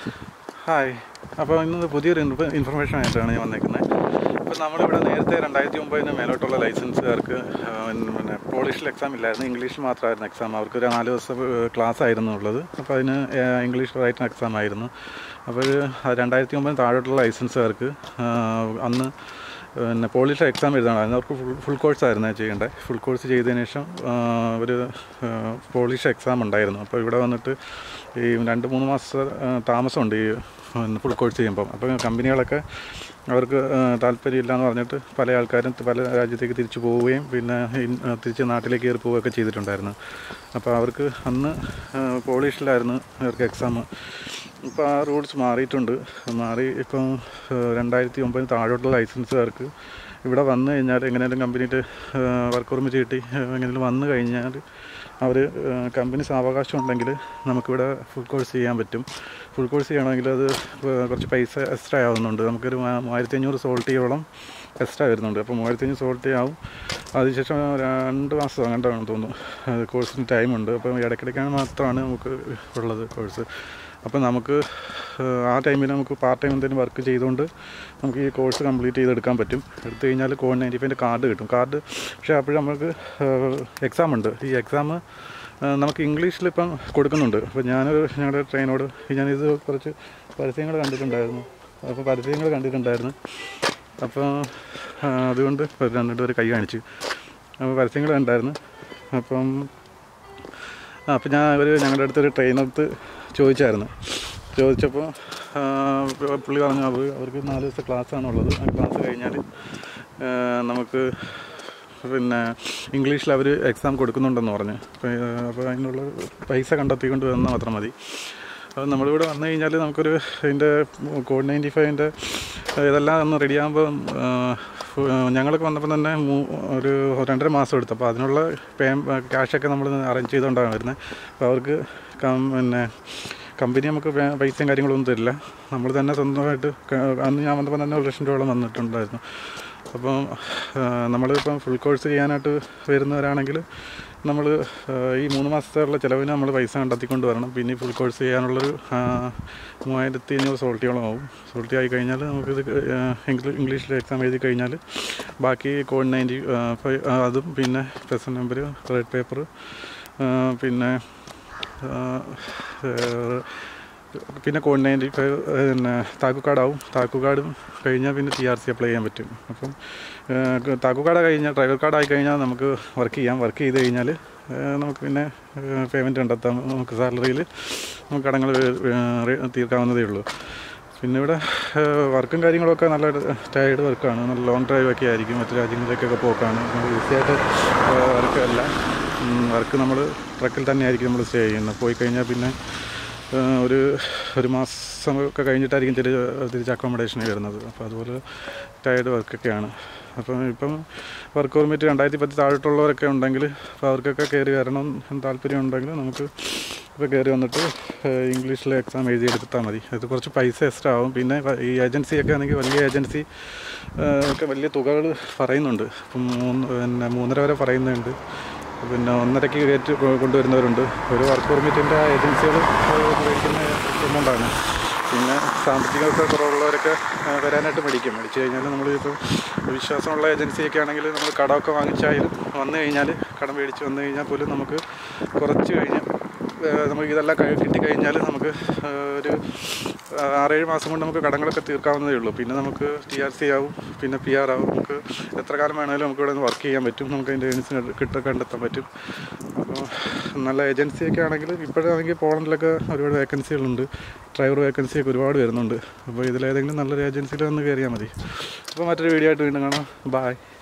hi അപ്പോൾ ഇന്ന് പുതിയൊരു ഇൻഫ ഇൻഫർമേഷൻ ആയിട്ടാണ് ഞാൻ വന്നേക്കുന്നത് അപ്പോൾ നമ്മളിവിടെ നേരത്തെ രണ്ടായിരത്തി ഒമ്പതിന് മേലോട്ടുള്ള ലൈസൻസുകാർക്ക് ആ, പിന്നെ പോളിഷിൽ എക്സാം ഇല്ലായിരുന്നു ഇംഗ്ലീഷിൽ മാത്രമായിരുന്നു എക്സാം അവർക്ക് ഒരു നാല് ദിവസം ക്ലാസ് ആയിരുന്നു ഉള്ളത് അപ്പോൾ അതിന് ആ, ഇംഗ്ലീഷ് റൈറ്റിന് എക്സാം ആയിരുന്നു അപ്പോൾ രണ്ടായിരത്തി ഒമ്പതിന് താഴോട്ടുള്ള ലൈസൻസുകാർക്ക് ആ, അന്ന് പിന്നെ പോളിഷ് എക്സാം എഴുതണമായിരുന്നു അവർക്ക് ഫുൾ ഫുൾ കോഴ്സ് ആയിരുന്നു ചെയ്യേണ്ടത് ഫുൾ കോഴ്സ് ചെയ്തതിന് ശേഷം ആ, ഒരു ആ, പോളിഷ് എക്സാം ഉണ്ടായിരുന്നു അപ്പോൾ ഇവിടെ വന്നിട്ട് ഈ രണ്ട് മൂന്ന് മാസം ആ, താമസമുണ്ട് ഈ ഫുൾ കോഴ്സ് ചെയ്യുമ്പം അപ്പോൾ കമ്പനികളൊക്കെ അവർക്ക് ആ, താല്പര്യമില്ല എന്ന് പറഞ്ഞിട്ട് പല ആൾക്കാരും പല രാജ്യത്തേക്ക് തിരിച്ചു പോവുകയും പിന്നെ ഇൻ- ആ, തിരിച്ച് നാട്ടിലേക്ക് കയറി പോവുകയൊക്കെ ചെയ്തിട്ടുണ്ടായിരുന്നു അപ്പോൾ അവർക്ക് അന്ന് ആ, പോളിഷിലായിരുന്നു അവർക്ക് എക്സാം ഇപ്പോൾ ആ റൂൾസ് മാറിയിട്ടുണ്ട് മാറി ഇപ്പം രണ്ടായിരത്തി ഒമ്പതിന് താഴോട്ടുള്ള ലൈസൻസുകാർക്ക് ഇവിടെ വന്നു കഴിഞ്ഞാൽ എങ്ങനെയാലും കമ്പനിയിൽ വർക്ക് പെർമിറ്റ് കിട്ടി എങ്ങനെയാലും വന്നു കഴിഞ്ഞാൽ അവർ കമ്പനി സാവകാശം ഉണ്ടെങ്കിൽ നമുക്കിവിടെ ഫുൾ കോഴ്സ് ചെയ്യാൻ പറ്റും ഫുൾ കോഴ്സ് ചെയ്യണമെങ്കിൽ അത് കുറച്ച് പൈസ എക്സ്ട്രാ ആവുന്നുണ്ട് നമുക്കൊരു മൂവാ- മൂവായിരത്തി അഞ്ഞൂറ് സോൾട്ടിയോളം എക്സ്ട്രാ വരുന്നുണ്ട് അപ്പോൾ മൂവായിരത്തി അഞ്ഞൂറ് സോൾട്ടി ആവും അതിനുശേഷം രണ്ട് മാസം അങ്ങോട്ടാണെന്ന് തോന്നുന്നു കോഴ്സിന് ടൈമുണ്ട് അപ്പോൾ ഇടയ്ക്കിടയ്ക്കാണ് മാത്രമാണ് നമുക്ക് ഉള്ളത് കോഴ്സ് അപ്പോൾ നമുക്ക് ഏഹ്, ആ ടൈമിൽ നമുക്ക് പാർട്ട് ടൈം എന്തെങ്കിലും വർക്ക് ചെയ്തുകൊണ്ട് നമുക്ക് ഈ കോഴ്സ് കംപ്ലീറ്റ് ചെയ്തെടുക്കാൻ പറ്റും എടുത്തു കഴിഞ്ഞാൽ കോവിഡ് നയൻറ്റി ഫൈവിൻ്റെ കാർഡ് കിട്ടും കാർഡ് പക്ഷേ അപ്പോഴും നമുക്ക് എക്സാം ഉണ്ട് ഈ എക്സാം നമുക്ക് ഇംഗ്ലീഷിൽ ഇപ്പം കൊടുക്കുന്നുണ്ട് അപ്പോൾ ഞാൻ ഞങ്ങളുടെ ട്രെയിനോട് ഞാനിത് കുറച്ച് പരസ്യങ്ങൾ കണ്ടിട്ടുണ്ടായിരുന്നു അപ്പോൾ പരസ്യങ്ങൾ കണ്ടിട്ടുണ്ടായിരുന്നു അപ്പോൾ ആ, അതുകൊണ്ട് രണ്ടിട്ട് ഒരു കൈ കാണിച്ചു അപ്പോൾ പരസ്യങ്ങൾ കണ്ടായിരുന്നു അപ്പം ആ അപ്പം ഞാൻ ഒരു ഞങ്ങളുടെ അടുത്തൊരു ട്രെയിനടുത്ത് ചോദിച്ചായിരുന്നു ചോദിച്ചപ്പോൾ ആ, പുള്ളി പറഞ്ഞു അവർ അവർക്ക് നാല് ദിവസത്തെ ക്ലാസ്സാണുള്ളത് ആ ക്ലാസ് കഴിഞ്ഞാൽ ആ, നമുക്ക് പിന്നെ ഇംഗ്ലീഷിൽ അവർ എക്സാം കൊടുക്കുന്നുണ്ടെന്ന് പറഞ്ഞു അപ്പോൾ അപ്പോൾ അതിനുള്ള പൈസ കണ്ടെത്തിക്കൊണ്ട് വന്നാൽ മാത്രം മതി അപ്പോൾ നമ്മളിവിടെ വന്നു കഴിഞ്ഞാൽ നമുക്കൊരു ഇതിൻ്റെ കോവിഡ് നയൻറ്റി ഫൈവിൻ്റെ ഇതെല്ലാം ഒന്ന് റെഡിയാകുമ്പോൾ ഞങ്ങളൊക്കെ വന്നപ്പോൾ തന്നെ മൂ- ഒരു രണ്ടര മാസം എടുത്തു അപ്പോൾ അതിനുള്ള പേ ക്യാഷൊക്കെ നമ്മൾ അറേഞ്ച് ചെയ്തുകൊണ്ടാണ് വരുന്നത് അപ്പോൾ അവർക്ക് കം പിന്നെ കമ്പനി നമുക്ക് പേ- പൈസയും കാര്യങ്ങളൊന്നും തരില്ല നമ്മൾ തന്നെ സ്വന്തമായിട്ട് ക- അന്ന് ഞാൻ വന്നപ്പോൾ തന്നെ ഒരു ലക്ഷം രൂപയോളം വന്നിട്ടുണ്ടായിരുന്നു അപ്പം നമ്മളിപ്പം ഫുൾ കോഴ്സ് ചെയ്യാനായിട്ട് വരുന്നവരാണെങ്കിൽ നമ്മൾ ഈ മൂന്ന് മാസത്തേക്കുള്ള ചിലവിന് നമ്മൾ പൈസ കണ്ടെത്തിക്കൊണ്ട് വരണം പിന്നെ ഈ ഫുൾ കോഴ്സ് ചെയ്യാനുള്ളൊരു ആ, മൂവായിരത്തി അഞ്ഞൂറ് സോൾട്ടിയോളം ആവും സോൾട്ടി ആയി കഴിഞ്ഞാൽ നമുക്കിത് ഇംഗ്ലീഷ് ഇംഗ്ലീഷിൽ എക്സാം എഴുതി കഴിഞ്ഞാൽ ബാക്കി കോവിഡ് നയൻറ്റി അതും പിന്നെ പ്രസൻറ്റ് നമ്പർ റെഡ് പേപ്പർ പിന്നെ ആ, ഏഹ്, പിന്നെ കോവിഡ് നയൻറ്റി ഫൈവ് പിന്നെ താക്കുകാർഡാവും താക്കുകാർഡും കഴിഞ്ഞാൽ പിന്നെ ടി ആർ സി അപ്ലൈ ചെയ്യാൻ പറ്റും അപ്പം ഏഹ്, താക്കുകാർഡ് കഴിഞ്ഞാൽ ഡ്രൈവർ കാർഡ് ആയി കഴിഞ്ഞാൽ നമുക്ക് വർക്ക് ചെയ്യാം വർക്ക് ചെയ്ത് കഴിഞ്ഞാൽ ഏഹ്, നമുക്ക് പിന്നെ പേയ്മെൻറ്റ് കണ്ടെത്താം നമുക്ക് സാലറിയിൽ നമുക്ക് കടങ്ങൾ തീർക്കാവുന്നതേ ഉള്ളൂ പിന്നെ ഇവിടെ ഏഹ്, വർക്കും കാര്യങ്ങളൊക്കെ നല്ല ടയർഡ് വർക്കാണ് നല്ല ലോങ് ഡ്രൈവ് ഒക്കെ ആയിരിക്കും മറ്റു രാജ്യങ്ങളിലേക്കൊക്കെ പോക്കാണ് ഈസിയായിട്ട് വർക്കല്ല വർക്ക് നമ്മൾ ട്രക്കിൽ തന്നെ ആയിരിക്കും നമ്മൾ സ്റ്റേ ചെയ്യുന്നത് പോയി കഴിഞ്ഞാൽ പിന്നെ ഏഹ്, ഒരു ഒരു മാസം ഒക്കെ കഴിഞ്ഞിട്ടായിരിക്കും തിരിച്ച് തിരിച്ച് അക്കോമഡേഷന് വരുന്നത് അപ്പോൾ അതുപോലെ ടയർഡ് വർക്കൊക്കെയാണ് അപ്പം ഇപ്പം വർക്ക് പെർമിറ്റ് രണ്ടായിരത്തി പത്ത് താഴോട്ടുള്ളവരൊക്കെ ഉണ്ടെങ്കിൽ അപ്പോൾ അവർക്കൊക്കെ കയറി വരണം എന്ന് താല്പര്യം ഉണ്ടെങ്കിൽ നമുക്ക് ഇപ്പോൾ കയറി വന്നിട്ട് ഏഹ്, ഇംഗ്ലീഷിൽ എക്സാം എഴുതി എടുത്താൽ മതി അത് കുറച്ച് പൈസ എക്സ്ട്രാ ആവും പിന്നെ വ- ഈ ഏജൻസിയൊക്കെ ആണെങ്കിൽ വലിയ ഏജൻസി ഏഹ്, ഒക്കെ വലിയ തുകകൾ പറയുന്നുണ്ട് ഇപ്പം മൂന്ന് പിന്നെ മൂന്നര വരെ പറയുന്നുണ്ട് പിന്നെ ഒന്നരയ്ക്ക് കയറ്റി കൊ- കൊണ്ടുവരുന്നവരുണ്ട് ഒരു വർക്ക് പെർമിറ്റിൻ്റെ ഏജൻസികൾ മേടിക്കുന്ന എമൗണ്ടാണ് പിന്നെ സാമ്പത്തികമൊക്കെ കുറവുള്ളവരൊക്കെ ആ, വരാനായിട്ട് മേടിക്കും മേടിച്ച് കഴിഞ്ഞാൽ നമ്മൾ ഇപ്പോൾ വിശ്വാസമുള്ള ഏജൻസിയൊക്കെ ആണെങ്കിൽ നമ്മൾ കടമൊക്കെ വാങ്ങിച്ചായാലും വന്നു കഴിഞ്ഞാൽ കടം മേടിച്ച് വന്നു കഴിഞ്ഞാൽ പോലും നമുക്ക് കുറച്ച് കഴിഞ്ഞ് ആ, നമുക്ക് ഇതെല്ലാം കഴി കിട്ടിക്കഴിഞ്ഞാൽ നമുക്ക് ആ, ഒരു ആ, ആറേഴ് മാസം കൊണ്ട് നമുക്ക് കടങ്ങളൊക്കെ തീർക്കാവുന്നതേ ഉള്ളൂ പിന്നെ നമുക്ക് ടി ആർ സി ആവും പിന്നെ പി ആർ ആവും നമുക്ക് എത്ര കാലം വേണമെങ്കിലും നമുക്ക് ഇവിടെ നിന്ന് വർക്ക് ചെയ്യാൻ പറ്റും നമുക്ക് അതിൻ്റെ ഏജൻസിന് കിട്ട കണ്ടെത്താൻ പറ്റും അപ്പോൾ നല്ല ഏജൻസിയൊക്കെ ആണെങ്കിൽ ഇപ്പോഴാണെങ്കിൽ പോളണ്ടിലൊക്കെ ഒരുപാട് വേക്കൻസികളുണ്ട് ഡ്രൈവർ വേക്കൻസിയൊക്കെ ഒരുപാട് വരുന്നുണ്ട് അപ്പോൾ ഇതിലേതെങ്കിലും നല്ലൊരു ഏജൻസിയിൽ വന്ന് കയറിയാൽ മതി അപ്പോൾ മറ്റൊരു വീഡിയോ ആയിട്ട് വീണ്ടും കാണാം ബായ്